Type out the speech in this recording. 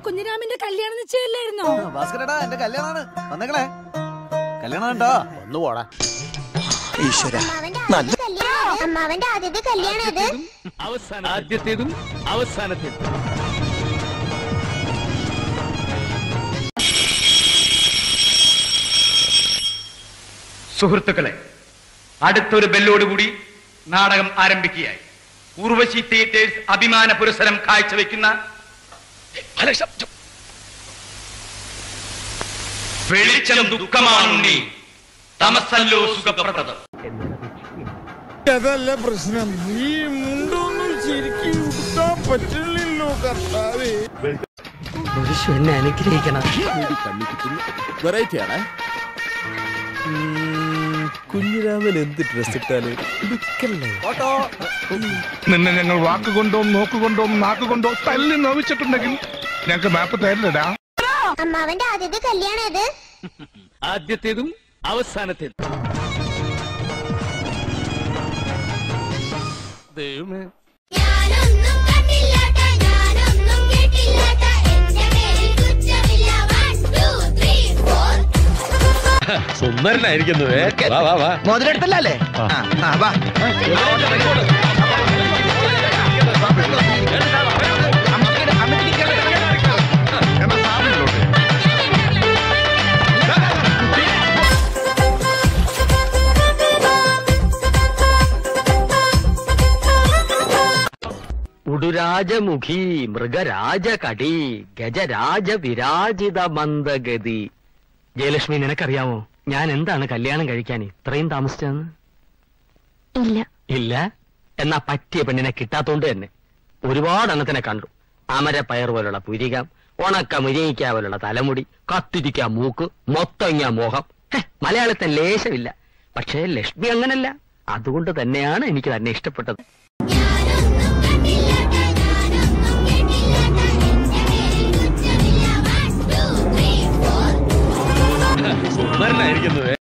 കുഞ്ഞിരാമന്റെ കല്യാണം നിശ്ചയല്ലായിരുന്നോ ഭാസ്കരേട്ടാ എന്റെ കല്യാണാണ് വന്നേക്കളെ കല്യാണം കേട്ടോ ഒന്ന് പോടാ ഈശ്വര അമ്മാവന്റെ ആദ്യത്തെ കല്യാണം അമ്മാവന്റെ ആദ്യത്തെ കല്യാണം ഇത് അവസാന ആദ്യത്തേതും അവസാനത്തേതും സുഹൃത്തുക്കളെ അടുത്തൊരു ബെല്ലോടുകൂടി നാടകം ആരംഭിക്കുകയായി ഉർവശി തിയേറ്റേഴ്സ് അഭിമാന പുരസ്സരം കാഴ്ചവെക്കുന്ന വെളിച്ചം ദുഃഖമാണുണ്ണി തമസല്ലോ സുഖപ്രദം അതല്ല പ്രശ്നം ഈ മുണ്ടൊന്നും ശരിക്കും ഉടുക്കാൻ പറ്റില്ലല്ലോ കർത്താവേ എന്നെ അനുഗ്രഹിക്കണം വെറൈറ്റി ആണേ കുഞ്ഞിരാമൻ എന്ത് ഡ്രസ് ഇട്ടാല് ഉടുക്കല്ലേ നിന്നെ ഞങ്ങൾ വാക്കുകൊണ്ടോ നോക്കുകൊണ്ടോ നാക്കുകൊണ്ടോ തല്ലി നോവിച്ചിട്ടുണ്ടെങ്കിൽ ഞങ്ങൾക്ക് മാപ്പ് തരില്ലടാ അമ്മാവന്റെ ആദ്യത്തെ കല്യാണം ഇത് ആദ്യത്തേതും അവസാനത്തേതും ദൈവമേ ഞാനൊന്നും കണ്ടില്ലാട്ട ഞാനൊന്നും കേട്ടില്ലാട്ട എന്റെ മേലിൽ കുറ്റമില്ല വൺ ടു ത്രീ ഫോർ സുന്ദരനായിരിക്കുന്നു വാ വാ വാ മുതലെടുത്തല്ലേ വാ ഉടുരാജമുഖി മൃഗരാജകടി ഗജരാജ വിരാജിത മന്ദഗതി ജയലക്ഷ്മി നിനക്കറിയാമോ ഞാൻ എന്താണ് കല്യാണം കഴിക്കാൻ ഇത്രയും താമസിച്ചതെന്ന് ഇല്ല ഇല്ല എന്നാ പറ്റിയ പെണ്ണിനെ കിട്ടാത്തോണ്ട് തന്നെ ഒരുപാട് എണ്ണത്തിനെ കണ്ടു അമര പയർ പോലുള്ള പുരികം ഉണക്ക മുരിയിക്ക പോലുള്ള തലമുടി കത്തിരിക്ക മൂക്ക് മൊത്തങ്ങ മോഹം ഹെ, മലയാളത്തിൽ ലേശമില്ല പക്ഷേ ലക്ഷ്മി അങ്ങനല്ല അതുകൊണ്ട് തന്നെയാണ് എനിക്ക് തന്നെ ഇഷ്ടപ്പെട്ടത് ഞാനൊന്നും കണ്ടില്ലാട്ട ഞാനൊന്നും കേട്ടില്ലാട്ട എന്റെ മേലിൽ കുറ്റമില്ല വൺ ടു ത്രീ ഫോർ സുന്ദരനായിരിക്കുന്നു